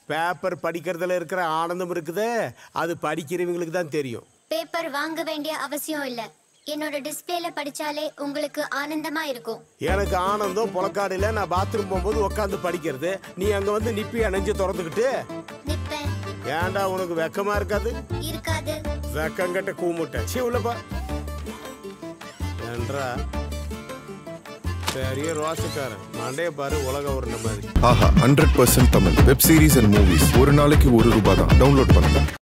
paper படிக்கிறதுல இருக்கிற ஆனந்தம் இருக்குதே அது படிக்கிறவங்களுக்கு தான் தெரியும் பேப்பர் வாங்க வேண்டிய அவசியம் இல்ல என்னோட டிஸ்பிளேல படிச்சாலே உங்களுக்கு ஆனந்தமா இருக்கும் எனக்கு ஆனந்தம் புலக்காடுல நான் பாத்ரூம் போகும்போது உட்காந்து படிக்கிறது நீ அங்க வந்து நிப்பி அணைஞ்சு திறந்துக்கிட்டு நிப்பேன் ஏன்டா உனக்கு வெக்கமா இருக்காது இருக்காது வெக்கங்கிட்ட கூமுட்ட சீ உள்ளப்பா என்றா பெரிய ரோசக்காரன் மண்டைய பாரு உலக ஒரு மாதிரி Aha hundred percent Tamil web series and movies ஒரு நாளைக்கு ஒரு ரூபாய் தான் டவுன்லோட் பண்ணுங்க